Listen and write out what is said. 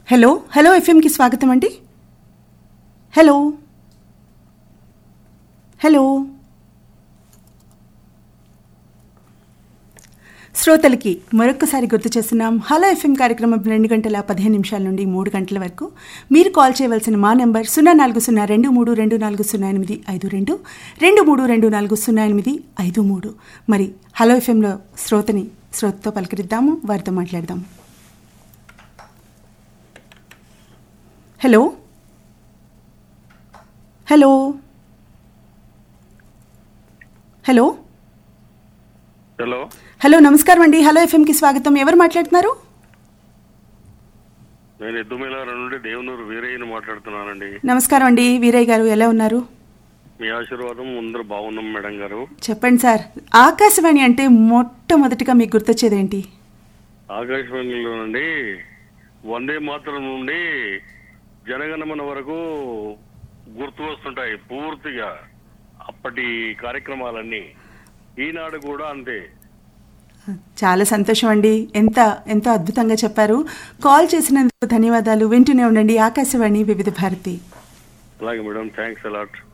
hello hello ఎఫ్ఎంకి స్వాగతం అండి hello hello శ్రోతలకి మరొక్కసారి గుర్తు చేస్తున్నాం హలో ఎఫ్ఎం కార్యక్రమం రెండు గంటల పదిహేను నిమిషాల నుండి మూడు గంటల వరకు మీరు కాల్ చేయవలసిన మా నెంబర్ సున్నా నాలుగు సున్నా రెండు మూడు రెండు నాలుగు సున్నా ఎనిమిది ఐదు రెండు రెండు మూడు రెండు నాలుగు సున్నా ఎనిమిది ఐదు మూడు మరి హలో ఎఫ్ఎంలో శ్రోతని శ్రోతతో పలకరిద్దాము వారితో మాట్లాడదాము hello hello hello hello hello నమస్కారం అండి హలో ఎఫ్ఎంకి స్వాగతం ఎవరు మాట్లాడుతున్నారు నేను ఎద్దుమేళ నుండి దేవునూరు వీరయ్యని మాట్లాడుతున్నానండి నమస్కారం అండి వీరయ్య గారు ఎలా ఉన్నారు మీ ఆశీర్వాదం అందరూ బాగున్నాం మేడం గారు చెప్పండి సార్ ఆకాశవాణి అంటే మొట్టమొదటిగా మీకు గుర్తొచ్చేది ఏంటి ఆకాశవాణిలో నుండి వందే మాత్రం నుండి జనగణమన వరకు గుర్తు వస్తుంటాయి పూర్తిగా అప్పటి కార్యక్రమాలన్నీ ఈనాడు కూడా అంతే చాలా సంతోషం అండి ఎంత ఎంతో అద్భుతంగా చెప్పారు కాల్ చేసినందుకు ధన్యవాదాలు వింటూనే ఉండండి ఆకాశవాణి వివిధ భారతి అలాగే మేడం థ్యాంక్స్ అలాట్